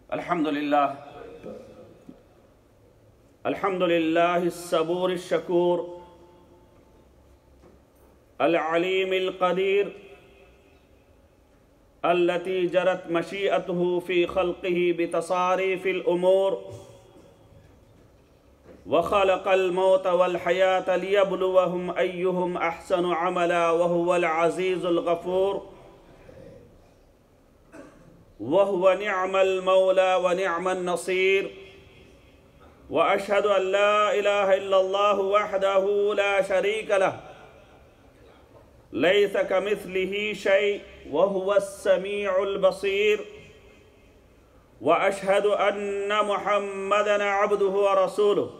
الحمد لله الحمد لله الصبور الشكور العليم القدير التي جرت مشيئته في خلقه بتصاريف الامور وخلق الموت والحياه ليبلوهم ايهم احسن عملا وهو العزيز الغفور وهو نعم المولى ونعم النصير واشهد ان لا اله الا الله وحده لا شريك له ليس كمثله شيء وهو السميع البصير واشهد ان محمدا عبده ورسوله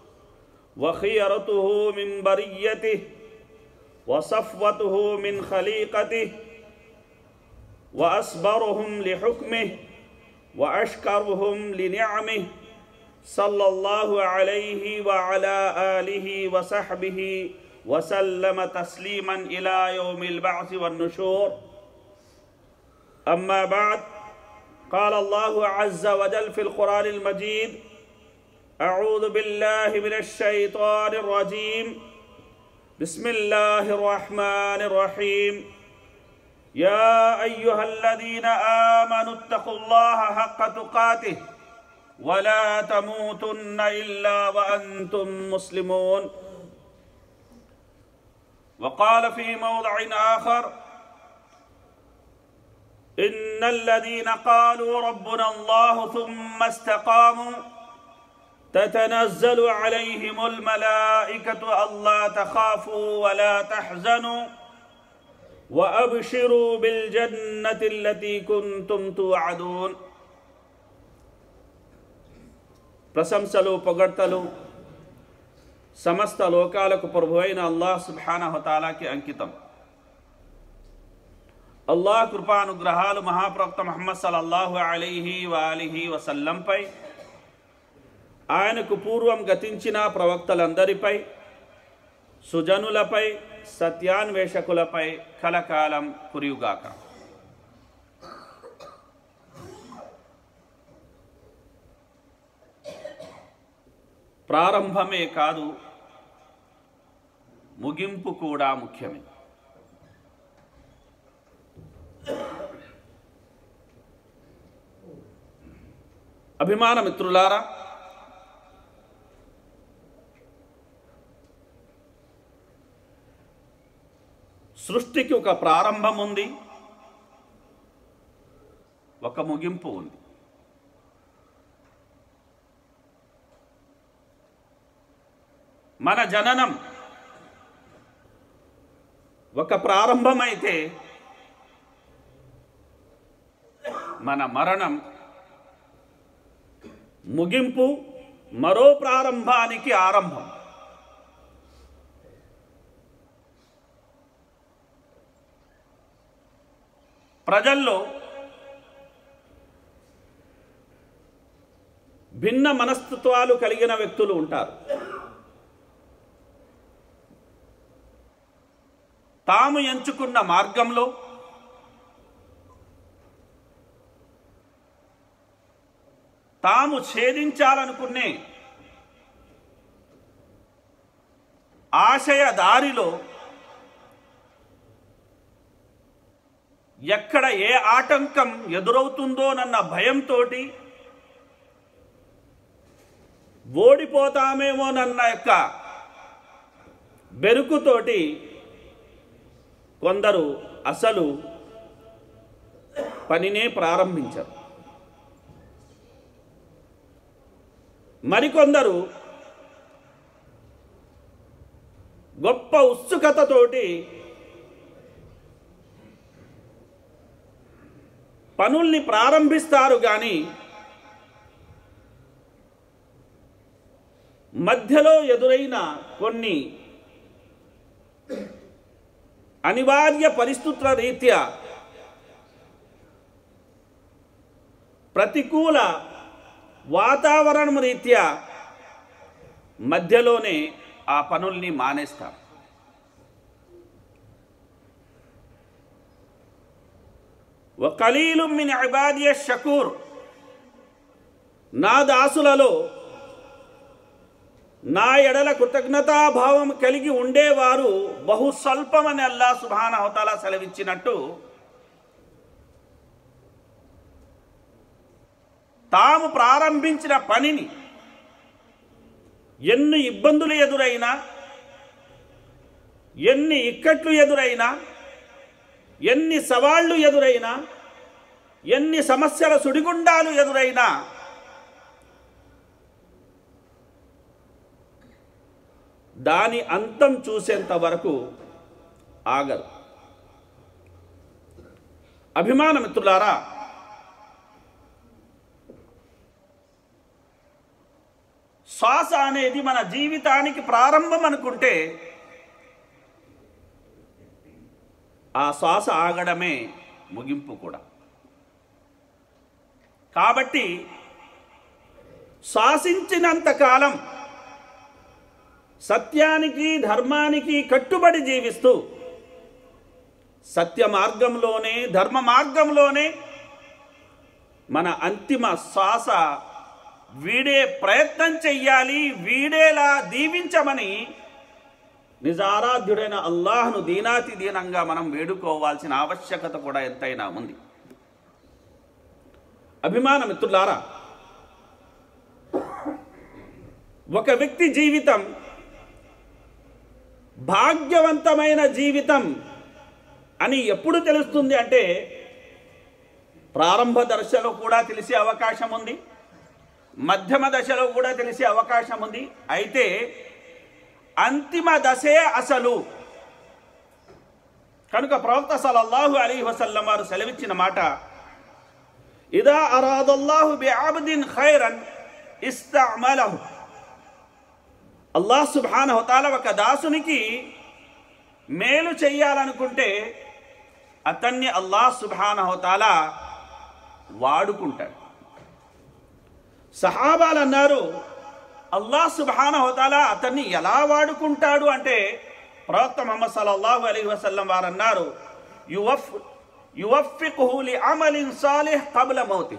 وخيرته من بريته وصفوته من خليقته واصبرهم لحكمه واشكرهم لنعمه صلى الله عليه وعلى اله وصحبه وسلم تسليما الى يوم البعث والنشور اما بعد قال الله عز وجل في القران المجيد اعوذ بالله من الشيطان الرجيم بسم الله الرحمن الرحيم يا ايها الذين امنوا اتقوا الله حق تقاته ولا تموتن الا وانتم مسلمون وقال في موضع اخر ان الذين قالوا ربنا الله ثم استقاموا تتنزل عليهم الملائكه الا تخافوا ولا تحزنوا وابشروا بالجنه التي كنتم توعدون ప్రశంసలు పొగడ్తలు సమస్త లోకాలకు ప్రభు అయిన అల్లాహ్ సుబ్హానహతాలాకి అంకితం అల్లాహ్ కృపానుగ్రహాలు మహాప్రవక్త మహమ్మద్ సల్లల్లాహు అలైహి వాలిహి వసల్లంపై ఆయనకు పూర్వం గతించిన ప్రవక్తలందరిపై సుజనులపై సత్యాన్వేషకులపై కలకాలం కురియుగాక ప్రారంభమే కాదు ముగింపు కూడా ముఖ్యమే అభిమాన మిత్రులారా సృష్టికి ఒక ప్రారంభం ఉంది ఒక ముగింపు ఉంది మన జననం ఒక ప్రారంభమైతే మన మరణం ముగింపు మరో ప్రారంభానికి ఆరంభం ప్రజల్లో భిన్న మనస్తత్వాలు కలిగిన వ్యక్తులు ఉంటారు తాము ఎంచుకున్న మార్గంలో తాము ఛేదించాలనుకునే ఆశయ దారిలో ఎక్కడ ఏ ఆటంకం ఎదురవుతుందోనన్న భయంతో ఓడిపోతామేమోనన్న యొక్క బెరుకుతోటి కొందరు అసలు పనినే ప్రారంభించరు మరికొందరు గొప్ప ఉత్సుకతతోటి పనుల్ని ప్రారంభిస్తారు కానీ మధ్యలో ఎదురైన కొన్ని అనివార్య పరిస్థితుల రీత్యా ప్రతికూల వాతావరణం రీత్యా మధ్యలోనే ఆ పనుల్ని మానేస్తారు وقليل من عبادي الشكور నా దాసులలో నా ఎడల కృతజ్ఞతాభావం కలిగి ఉండేవారు బహు స్వల్పమని అల్లా సుభాన అవతాల సెలవిచ్చినట్టు తాము ప్రారంభించిన పనిని ఎన్ని ఇబ్బందులు ఎదురైనా ఎన్ని ఇక్కట్లు ఎదురైనా ఎన్ని సవాళ్లు ఎదురైనా ఎన్ని సమస్యల సుడిగుండాలు ఎదురైనా దాని అంతం చూసేంత వరకు ఆగరు అభిమాన మిత్రులారా శ్వాస అనేది మన జీవితానికి ప్రారంభం అనుకుంటే ఆ శ్వాస ఆగడమే ముగింపు కూడా కాబట్టి శ్వాసించినంత కాలం సత్యానికి ధర్మానికి కట్టుబడి జీవిస్తూ సత్య మార్గంలోనే ధర్మ మార్గంలోనే మన అంతిమ శ్వాస వీడే ప్రయత్నం చెయ్యాలి వీడేలా దీవించమని నిజారాధ్యుడైన అల్లాహ్ను దీనాతి దీనంగా మనం వేడుకోవాల్సిన ఆవశ్యకత కూడా ఎంతైనా ఉంది అభిమాన మిత్రులారా ఒక వ్యక్తి జీవితం భాగ్యవంతమైన జీవితం అని ఎప్పుడు తెలుస్తుంది అంటే ప్రారంభ దశలో కూడా తెలిసే అవకాశం ఉంది మధ్యమ దశలో కూడా తెలిసే అవకాశం ఉంది అయితే అంతిమ దశే అసలు కనుక ప్రవక్త సలల్లాహు అలీ వసల్లం వారు సెలవిచ్చిన మాట ఇదా అరాదల్లాహు బి ఆబదిన్ ఖైరన్ ఇస్తమలహు అల్లాహ్ సుబ్హాన హుతాల ఒక దాసునికి మేలు చెయ్యాలనుకుంటే అతన్ని అల్లాహ్ సుబ్హాన హుతాల వాడుకుంటాడు సహాబాలు అన్నారు అల్లాహ్ సుబ్హాన హుతాల అతన్ని ఎలా వాడుకుంటాడు అంటే ప్రవక్త ముహమ్మద్ సల్లల్లాహు అలైహి వసల్లం వారు అన్నారు యువఫ్ యువఫికుహు లి అమలిన్ సాలిహ్ కబల మౌతి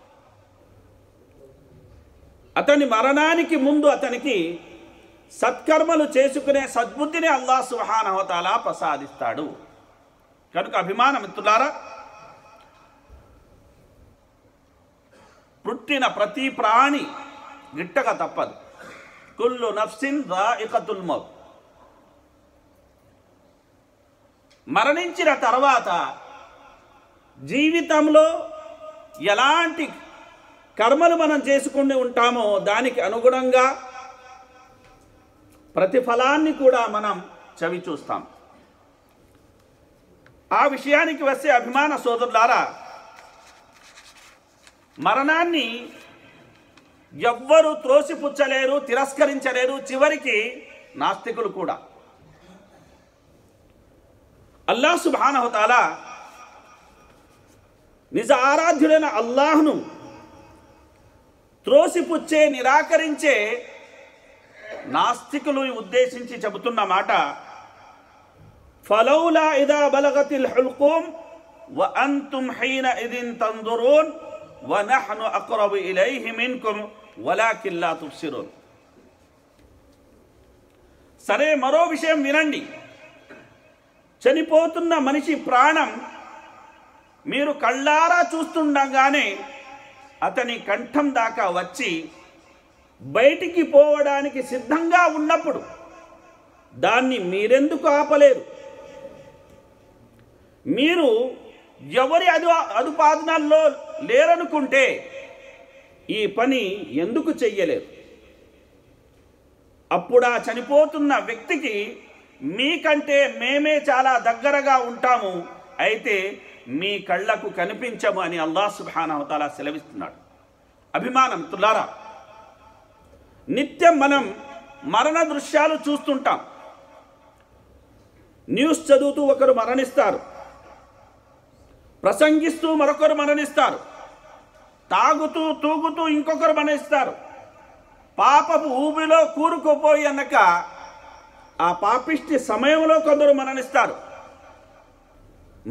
అతని మరణానికి ముందు అతనికి సత్కర్మలు చేసుకునే సద్బుద్ధిని అల్లాహ్ సుహాన హోతాలా ప్రసాదిస్తాడు కనుక అభిమాన మిత్రులారా పుట్టిన ప్రతి ప్రాణి గిట్టక తప్పదు కుల్లు నఫ్సిన్ రాయికతుల్ మౌత్ మరణించిన తర్వాత జీవితంలో ఎలాంటి కర్మలు మనం చేసుకుని ఉంటామో దానికి అనుగుణంగా ప్రతిఫలాన్ని కూడా మనం చవి చూస్తాం ఆ విషయానికి వస్తే అభిమాన సోదరులారా మరణాన్ని ఎవ్వరూ త్రోసిపుచ్చలేరు తిరస్కరించలేరు చివరికి నాస్తికులు కూడా అల్లా సుబానహతాల నిజ ఆరాధ్యుడైన అల్లాహ్ను త్రోసిపుచ్చే నిరాకరించే నాస్తికులు ఉద్దేశించి చెబుతున్న మాట ఫలౌలా ఇదా బలగతిల్ హుల్కూమ్ వ అంతుం హీన ఇదిన్ తందురూన్ వ నహ్ను అక్రబు ఇలైహి మిన్కుమ్ వలాకిన్ లా తుబ్సిరూన్ సరే మరో విషయం వినండి చనిపోతున్న మనిషి ప్రాణం మీరు కళ్ళారా చూస్తుండగానే అతని కంఠం దాకా వచ్చి బయటికి పోవడానికి సిద్ధంగా ఉన్నప్పుడు దాన్ని మీరెందుకు ఆపలేరు మీరు ఎవరి అదు అదుపాదనల్లో లేరనుకుంటే ఈ పని ఎందుకు చెయ్యలేరు అప్పుడు ఆ చనిపోతున్న వ్యక్తికి మీకంటే మేమే చాలా దగ్గరగా ఉంటాము అయితే మీ కళ్ళకు కనిపించము అని అల్లాహ్ సుబానవతాల సెలవిస్తున్నాడు అభిమానం తులారా నిత్యం మనం మరణ దృశ్యాలు చూస్తుంటాం న్యూస్ చదువుతూ ఒకరు మరణిస్తారు ప్రసంగిస్తూ మరొకరు మరణిస్తారు తాగుతూ తూగుతూ ఇంకొకరు మరణిస్తారు పాపపు ఊబిలో కూరుకుపోయి అన్నక ఆ పాపిష్టి సమయంలో కొందరు మరణిస్తారు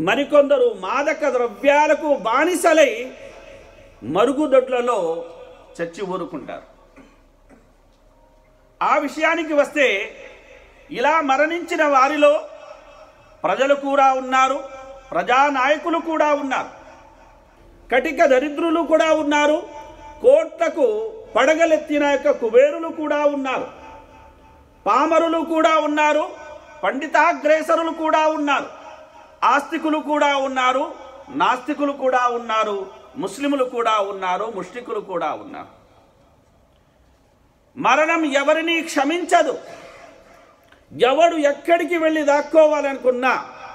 మరికొందరు మాదక ద్రవ్యాలకు బానిసలై మరుగుదొడ్లలో చచ్చి ఊరుకుంటారు ఆ విషయానికి వస్తే ఇలా మరణించిన వారిలో ప్రజలు కూడా ఉన్నారు ప్రజానాయకులు కూడా ఉన్నారు కటిక దరిద్రులు కూడా ఉన్నారు కోట్లకు పడగలెత్తిన యొక్క కుబేరులు కూడా ఉన్నారు పామరులు కూడా ఉన్నారు పండితాగ్రేసరులు కూడా ఉన్నారు ఆస్తికులు కూడా ఉన్నారు నాస్తికులు కూడా ఉన్నారు ముస్లిములు కూడా ఉన్నారు ముష్టికులు కూడా ఉన్నారు మరణం ఎవరిని క్షమించదు ఎవడు ఎక్కడికి వెళ్ళి దాక్కోవాలనుకున్నా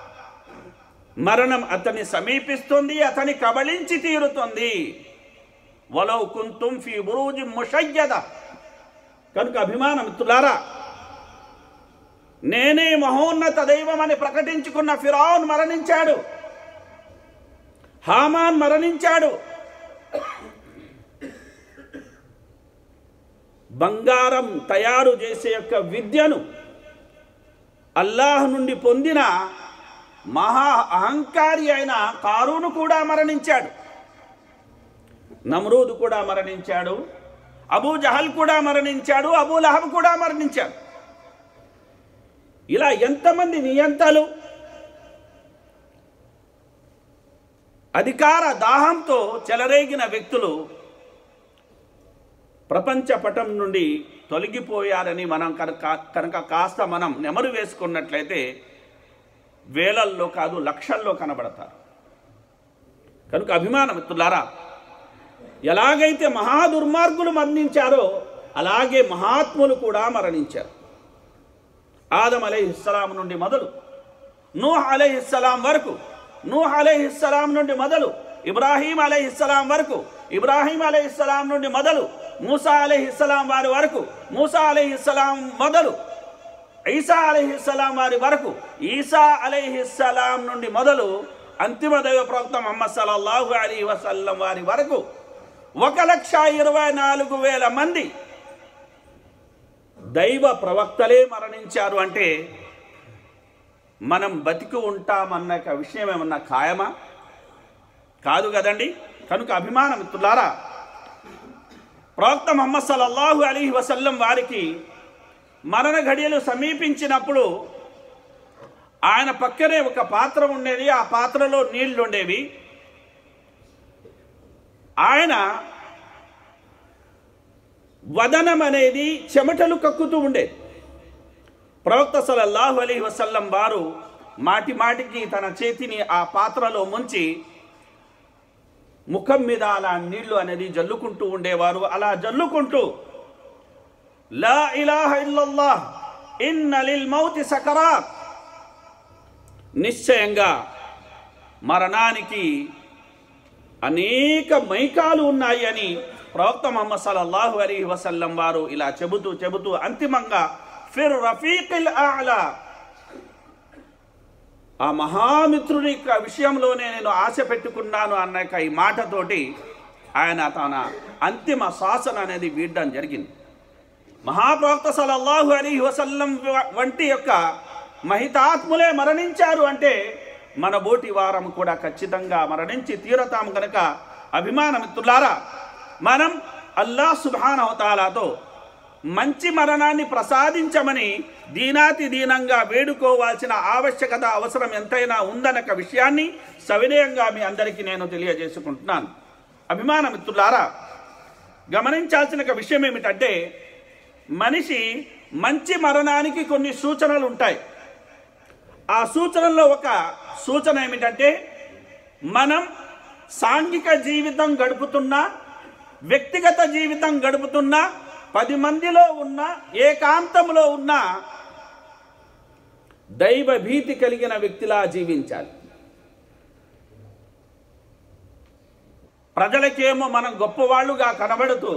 మరణం అతన్ని సమీపిస్తుంది అతని కబళించి తీరుతుంది వలౌ కుంతుం ఫీ బురూజి ముషయ్యద కనుక అభిమానమిత్రులారా నేనే మహోన్నత దైవం అని ప్రకటించుకున్న ఫిరాన్ మరణించాడు హామాన్ మరణించాడు బంగారం తయారు చేసే యొక్క విద్యను అల్లాహ్ నుండి పొందిన మహా అహంకారి అయిన కారూను కూడా మరణించాడు నమ్రూద్ కూడా మరణించాడు అబూ జహల్ కూడా మరణించాడు అబూ లహబ్ కూడా మరణించాడు ఇలా ఎంతమంది నియంతలు అధికార దాహంతో చెలరేగిన వ్యక్తులు ప్రపంచ పటం నుండి తొలగిపోయారని మనం కనుక కనుక కాస్త మనం నెమరు వేసుకున్నట్లయితే వేలల్లో కాదు లక్షల్లో కనబడతారు కనుక అభిమానమిత్రులారా ఎలాగైతే మహాదుర్మార్గులు మరణించారో అలాగే మహాత్ములు కూడా మరణించారు ఆదం అలైహిస్సలాం నుండి మొదలు నూహ్ అలైహిస్సలాం వరకు నూహ్ అలైహిస్సలాం నుండి మొదలు ఇబ్రాహీం అలైహిస్సలాం వరకు ఇబ్రాహీం అలైహిస్సలాం నుండి మొదలు మూసా అలైహిస్సలాం వారి వరకు మూసా అలైహిస్సలాం మొదలు ఈసా అలైహిస్సలాం వారి వరకు ఈసా అలైహిస్సలాం నుండి మొదలు అంతిమ దైవ ప్రవక్త మహమ్మద్ సల్లల్లాహు అలీ వసల్లం వారి వరకు ఒక లక్ష ఇరవై నాలుగు వేల మంది దైవ ప్రవక్తలే మరణించారు అంటే మనం బతికి ఉంటామన్న ఒక విషయం ఏమన్నా ఖాయమా కాదు కదండి కనుక అభిమానమిత్రులారా ప్రవక్త మహమ్మద్ సల్లల్లాహు అలీ వసల్లం వారికి మరణ ఘడియలు సమీపించినప్పుడు ఆయన పక్కనే ఒక పాత్ర ఉండేది ఆ పాత్రలో నీళ్లు ఉండేవి ఆయన వదనం అనేది చెమటలు కక్కుతూ ఉండేది ప్రవక్త సల్లల్లాహు అలీ వసల్లం వారు మాటి మాటికి తన చేతిని ఆ పాత్రలో ముంచి ముఖం మీద అలా నీళ్లు అనేది జల్లుకుంటూ ఉండేవారు అలా జల్లుకుంటూ లా ఇలాహ ఇల్లల్లాహ్ ఇన్న లిల్ మౌతి సకరాత్ నిశ్చయంగా మరణానికి అనేక మైకాలు ఉన్నాయి అని ప్రవక్త మహమ్మద్ సల్లల్లాహు అలైహి వసల్లం వారు ఇలా చెబుతూ చెబుతూ అంతిమంగా ఫిర్ రఫీకిల్ ఆలా ఆ మహామిత్రుని యొక్క విషయంలోనే నేను ఆశ పెట్టుకున్నాను అన్న యొక్క ఈ మాటతోటి ఆయన తన అంతిమ శాసన అనేది వీడడం జరిగింది మహాప్రవక్త సల్లల్లాహు అలీ వసల్లం వంటి యొక్క మహితాత్ములే మరణించారు అంటే మన బోటి వారం కూడా ఖచ్చితంగా మరణించి తీరతాం కనుక అభిమానమిత్రులారా మనం అల్లా సుభానవతాలాతో మంచి మరణాన్ని ప్రసాదించమని దీనాతి దీనంగా వేడుకోవాల్సిన ఆవశ్యకత అవసరం ఎంతైనా ఉందనక విషయాన్ని సవినయంగా మీ అందరికీ నేను తెలియజేసుకుంటున్నాను అభిమానమిత్రులారా గమనించాల్సిన ఒక విషయం ఏమిటంటే మనిషి మంచి మరణానికి కొన్ని సూచనలు ఉంటాయి ఆ సూచనల్లో ఒక సూచన ఏమిటంటే మనం సాంఘిక జీవితం గడుపుతున్నా వ్యక్తిగత జీవితం గడుపుతున్నా పది మందిలో ఉన్న ఏకాంతంలో ఉన్న దైవ భీతి కలిగిన వ్యక్తిలా జీవించాలి ప్రజలకేమో మనం గొప్పవాళ్ళుగా కనబడుతూ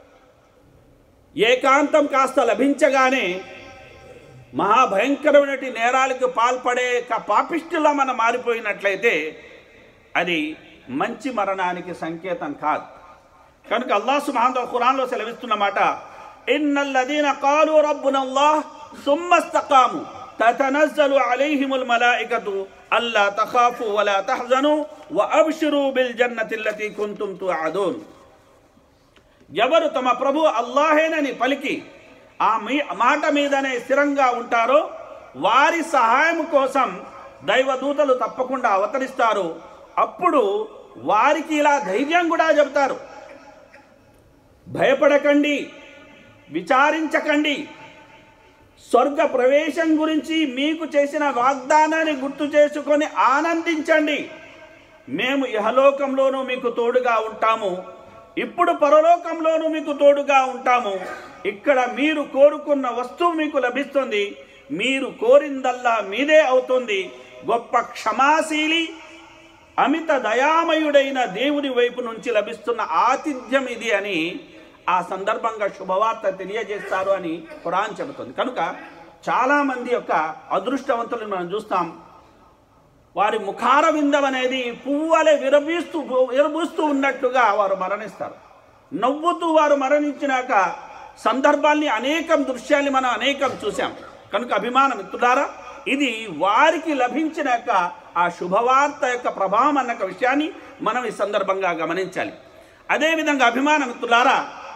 ఏకాంతం కాస్త లభించగానే మహాభయంకరమైన నేరాలకు పాల్పడే క- పాపిష్టిలా మనం మారిపోయినట్లయితే అది మంచి మరణానికి సంకేతం కాదు కనుక అల్లాహ్ సుబ్హానహు ఖురాన్లో సెలవిస్తున్న మాట ఇన్నల్లదీన కాలు రబ్బునల్లాహ్ సుమ్మస్తకాము తతనజ్జలు అలైహిముల్ మలాయికతు అల్లా తఖాఫు వలా తహజను వ అబ్షిరు బిల్ జన్నతిల్లతి కుంతుం తుఅదూన్ ఎవరు తమ ప్రభు అల్లాహేనని పలికి ఆ మీ మాట మీదనే స్థిరంగా ఉంటారో వారి సహాయం కోసం దైవదూతలు తప్పకుండా అవతరిస్తారు అప్పుడు వారికి ఇలా ధైర్యం కూడా చెబుతారు భయపడకండి విచారించకండి స్వర్గ ప్రవేశం గురించి మీకు చేసిన వాగ్దానాన్ని గుర్తు చేసుకొని ఆనందించండి మేము ఇహలోకంలోనూ మీకు తోడుగా ఉంటాము ఇప్పుడు పరలోకంలోనూ మీకు తోడుగా ఉంటాము ఇక్కడ మీరు కోరుకున్న వస్తువు మీకు లభిస్తుంది మీరు కోరిందల్లా మీదే అవుతుంది గొప్ప క్షమాశీలి అమిత దయామయుడైన దేవుని వైపు నుంచి లభిస్తున్న ఆతిథ్యం ఇది అని ఆ సందర్భంగా శుభవార్త తెలియజేస్తారు అని ఖురాన్ చెబుతుంది కనుక చాలామంది యొక్క అదృష్టవంతులను మనం చూస్తాం వారి ముఖార విందం అనేది పువ్వలే విరబీస్తూ విరబూస్తూ ఉన్నట్టుగా వారు మరణిస్తారు నవ్వుతూ వారు మరణించినాక సందర్భాల్ని అనేకం దృశ్యాల్ని మనం అనేకం చూసాం కనుక అభిమానం మిత్రులారా ఇది వారికి లభించినాక ఆ శుభవార్త యొక్క ప్రభావం అన్న ఒక విషయాన్ని మనం ఈ సందర్భంగా గమనించాలి అదేవిధంగా అభిమాన మిత్రులారా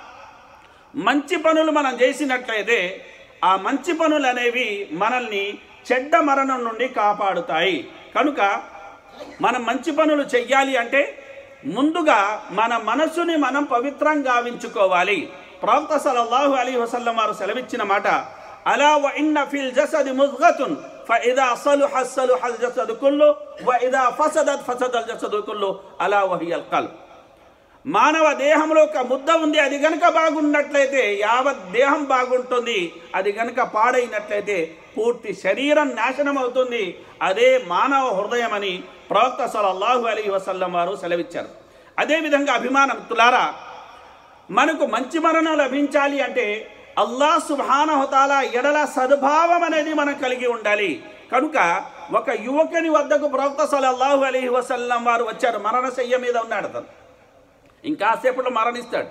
మంచి పనులు మనం చేసినట్లయితే ఆ మంచి పనులు అనేవి మనల్ని చెడ్డ మరణం నుండి కాపాడుతాయి కనుక మనం మంచి పనులు చెయ్యాలి అంటే ముందుగా మన మనసుని మనం పవిత్రంగా గావించుకోవాలి ప్రవక్త సల్లల్లాహు అలీ వసల్లం వారు సెలవిచ్చిన మాట అలా వ ఇన్న ఫిల్ జసది ముజ్గతున్ ఫఇదా సలుహ సలుహల్ జసదు కుల్లు వ ఇదా ఫసదత్ ఫసదల్ జసదు కుల్లు అలా వహియల్ కల్బ్ మానవ దేహంలో ఒక ముద్ద ఉంది అది గనుక బాగున్నట్లయితే యావత్ దేహం బాగుంటుంది అది గనుక పాడైనట్లయితే పూర్తి శరీరం నాశనం అవుతుంది అదే మానవ హృదయం అని ప్రవక్త సల్లల్లాహు అలీ వసల్లం వారు సెలవిచ్చారు అదేవిధంగా అభిమానం తులారా మనకు మంచి మరణం లభించాలి అంటే అల్లాహ్ సుభానహుతాల ఎడల సద్భావం అనేది మనం కలిగి ఉండాలి కనుక ఒక యువకుని వద్దకు ప్రవక్త సల్లల్లాహు అలీ వసల్లం వారు వచ్చారు మరణశయ్య మీద ఉన్నాడు అతను ఇంకాసేపట్లో మరణిస్తాడు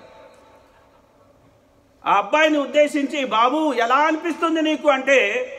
ఆ అబ్బాయిని ఉద్దేశించి బాబు ఎలా అనిపిస్తుంది నీకు అంటే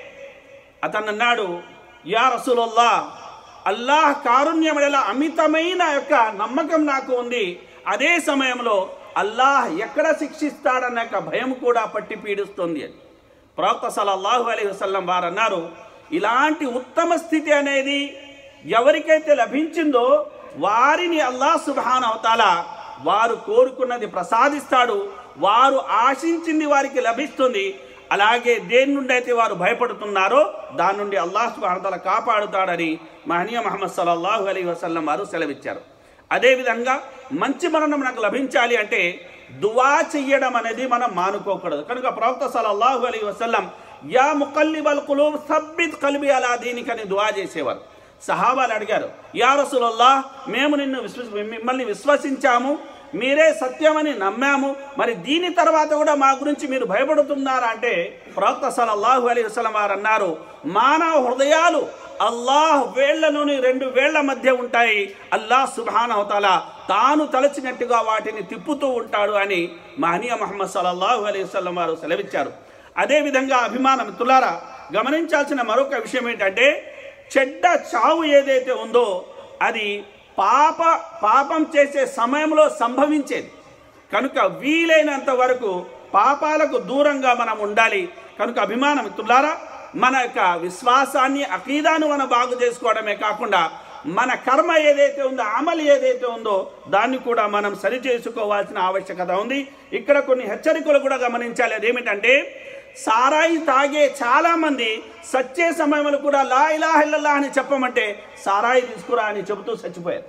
అతను అన్నాడు యా రసూలల్లా అల్లాహ్ కారుణ్యం ఎలా అమితమైన యొక్క నమ్మకం నాకు ఉంది అదే సమయంలో అల్లాహ్ ఎక్కడ శిక్షిస్తాడన్న యొక్క భయం కూడా పట్టి పీడిస్తుంది అని ప్రవక్త సల్లల్లాహు అలైహి వసల్లం వారు అన్నారు ఇలాంటి ఉత్తమ స్థితి అనేది ఎవరికైతే లభించిందో వారిని అల్లాహ్ సుబ్హాన్ అవతాల వారు కోరుకున్నది ప్రసాదిస్తాడు వారు ఆశించింది వారికి లభిస్తుంది అలాగే దేని నుండి అయితే వారు భయపడుతున్నారో దాని నుండి అల్లాహ్ సుబానతల కాపాడుతాడని మహనీయ మహమ్మద్ సల్లల్లాహు అలీ వసల్లం వారు సెలవిచ్చారు అదేవిధంగా మంచి మరణం నాకు లభించాలి అంటే దువా చెయ్యడం అనేది మనం మానుకోకూడదు కనుక ప్రవక్త సల్లల్లాహు అలీ వసల్లం యా ముకల్లిబల్ కులూబ్ సబ్బిత్ కల్బి అలా దీనికని దువా చేసేవారు సహాబాలు అడిగారు యా రసూలల్లా మేము నిన్ను విశ్వ మిమ్మల్ని విశ్వసించాము మీరే సత్యమని నమ్మాము మరి దీని తర్వాత కూడా మా గురించి మీరు భయపడుతున్నారా అంటే ప్రవక్త సల్లల్లాహు అలైహి వసల్లం వారు అన్నారు మానవ హృదయాలు అల్లాహ్ వేళ్లలోని రెండు వేళ్ల మధ్య ఉంటాయి అల్లాహ్ సుబానవతాల తాను తలచినట్టుగా వాటిని తిప్పుతూ ఉంటాడు అని మహనీయ మహమ్మద్ సల్లల్లాహు అలైహి వసల్లం వారు సెలవిచ్చారు అదేవిధంగా అభిమానం తులారా గమనించాల్సిన మరొక విషయం ఏంటంటే చెడ్డ చావు ఏదైతే ఉందో అది పాప పాపం చేసే సమయంలో సంభవించేది కనుక వీలైనంత వరకు పాపాలకు దూరంగా మనం ఉండాలి కనుక అభిమానం తులారా మన యొక్క విశ్వాసాన్ని అకీదాను మనం బాగు చేసుకోవడమే కాకుండా మన కర్మ ఏదైతే ఉందో అమలు ఏదైతే ఉందో దాన్ని కూడా మనం సరి చేసుకోవాల్సిన ఆవశ్యకత ఉంది ఇక్కడ కొన్ని హెచ్చరికలు కూడా గమనించాలి అదేమిటంటే సారాయి తాగే చాలా మంది సచ్చే సమయంలో కూడా లా ఇలాహ ఇల్లల్లాహ్ అని చెప్పమంటే సారాయి తీసుకురా అని చెబుతూ చచ్చిపోయారు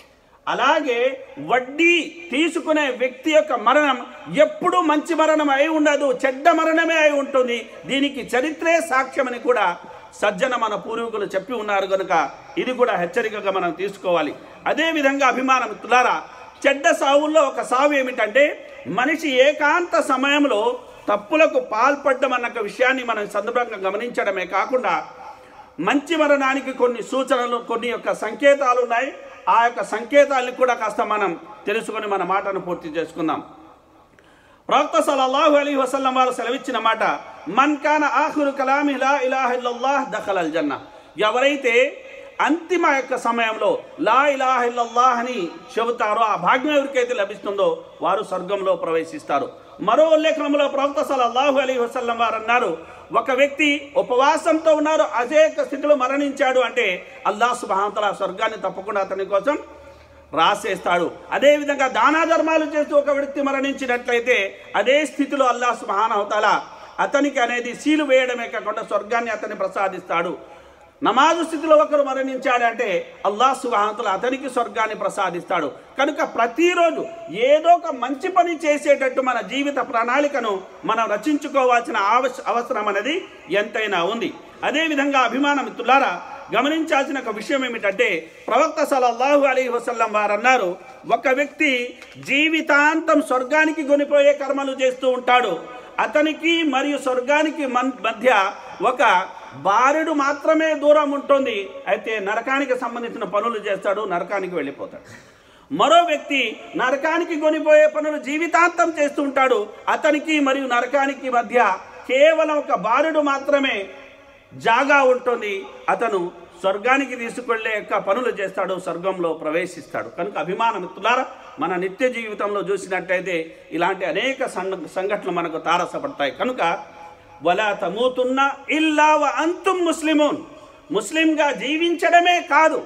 అలాగే వడ్డీ తీసుకునే వ్యక్తి యొక్క మరణం ఎప్పుడూ మంచి మరణం అయి ఉండదు చెడ్డ మరణమే అయి ఉంటుంది దీనికి చరిత్రే సాక్ష్యమని కూడా సజ్జన మన పూర్వీకులు చెప్పి ఉన్నారు కనుక ఇది కూడా హెచ్చరికగా మనం తీసుకోవాలి అదేవిధంగా అభిమానం తులారా చెడ్డ సావుల్లో ఒక సావు ఏమిటంటే మనిషి ఏకాంత సమయంలో తప్పులకు పాల్పడ్డం అన్న ఒక విషయాన్ని మనం ఈ సందర్భంగా గమనించడమే కాకుండా మంచి మరణానికి కొన్ని సూచనలు కొన్ని యొక్క సంకేతాలు ఉన్నాయి ఆ యొక్క సంకేతాలను కూడా కాస్త మనం తెలుసుకొని మన మాటను పూర్తి చేసుకుందాం ప్రవక్త సల్లల్లాహు అలీ వసల్లం వారు సెలవిచ్చిన మాట మన్ కాన ఆఖిరు కలామి లా ఇలాహ ఇల్లల్లాహ్ దఖలల్ జన్న ఎవరైతే అంతిమ యొక్క సమయంలో లా ఇలాహ ఇల్లల్లాహ్ అని చెబుతారో ఆ భాగ్యం ఎవరికైతే లభిస్తుందో వారు స్వర్గంలో ప్రవేశిస్తారు మరో ఉల్లేఖనంలో ప్రవక్త సల్లల్లాహు అలీ వసల్లం వారు అన్నారు ఒక వ్యక్తి ఉపవాసంతో ఉన్నారు అజేక స్థితిలో మరణించాడు అంటే అల్లాహ్ సుబాంతల స్వర్గాన్ని తప్పకుండా అతని కోసం రాసేస్తాడు అదేవిధంగా దానా ధర్మాలు చేస్తూ ఒక వ్యక్తి మరణించినట్లయితే అదే స్థితిలో అల్లాహ్ సుబానవతల అతనికి అనేది సీలు వేయడమే కాకుండా స్వర్గాన్ని అతన్ని ప్రసాదిస్తాడు నమాజు స్థితిలో ఒకరు మరణించాడంటే అల్లాహ్ సుబానతల అతనికి స్వర్గాన్ని ప్రసాదిస్తాడు కనుక ప్రతిరోజు ఏదో ఒక మంచి పని చేసేటట్టు మన జీవిత ప్రణాళికను మనం రచించుకోవాల్సిన ఆవశ అవసరం అనేది ఎంతైనా ఉంది అదేవిధంగా అభిమాన మిత్రులారా గమనించాల్సిన ఒక విషయం ఏమిటంటే ప్రవక్త సలల్లాహు అలీ వసల్లం వారు అన్నారు ఒక వ్యక్తి జీవితాంతం స్వర్గానికి కొనిపోయే కర్మలు చేస్తూ ఉంటాడు అతనికి మరియు స్వర్గానికి మన్- మధ్య ఒక బారెడు మాత్రమే దూరం ఉంటుంది అయితే నరకానికి సంబంధించిన పనులు చేస్తాడు నరకానికి వెళ్ళిపోతాడు మరో వ్యక్తి నరకానికి కొనిపోయే పనులు జీవితాంతం చేస్తూ ఉంటాడు అతనికి మరియు నరకానికి మధ్య కేవలం ఒక బారుడు మాత్రమే జాగా ఉంటుంది అతను స్వర్గానికి తీసుకెళ్లే యొక్క పనులు చేస్తాడు స్వర్గంలో ప్రవేశిస్తాడు కనుక అభిమాన మిత్రులారా మన నిత్య జీవితంలో చూసినట్టయితే ఇలాంటి అనేక సంఘ సంఘటనలు మనకు తారసపడతాయి కనుక వలా తమూతున్న ఇల్లా వ అంతుం ముస్లిమూన్ ముస్లింగా జీవించడమే కాదు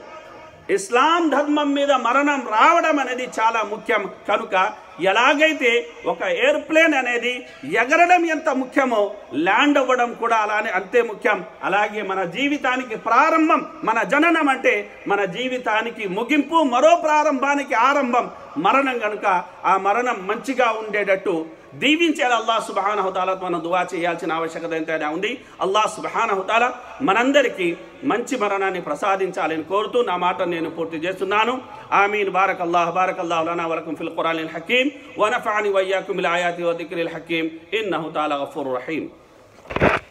ఇస్లాం ధర్మం మీద మరణం రావడం అనేది చాలా ముఖ్యం కనుక ఎలాగైతే ఒక ఎయిర్ప్లేన్ అనేది ఎగరడం ఎంత ముఖ్యమో ల్యాండ్ అవ్వడం కూడా అలానే అంతే ముఖ్యం అలాగే మన జీవితానికి ప్రారంభం మన జననం అంటే మన జీవితానికి ముగింపు మరో ప్రారంభానికి ఆరంభం మరణం కనుక ఆ మరణం మంచిగా ఉండేటట్టు దీవించేలా అల్లాహ్ సుబానహుతాలా మనం దువా చేయాల్సిన ఆవశ్యకత ఎంతైనా ఉంది అల్లాహ్ సుబానహుతాలా మనందరికీ మంచి మరణాన్ని ప్రసాదించాలని కోరుతూ నా మాట నేను పూర్తి చేస్తున్నాను ఆమీన్ బారక్ అల్లాహ్ బారక్ అల్లాహ్ లనా వలకుం ఫిల్ ఖురానిల్ హకీం వనఫعني وإياكم بالآيات والذكر الحكيم إنه تعالى غفور رحيم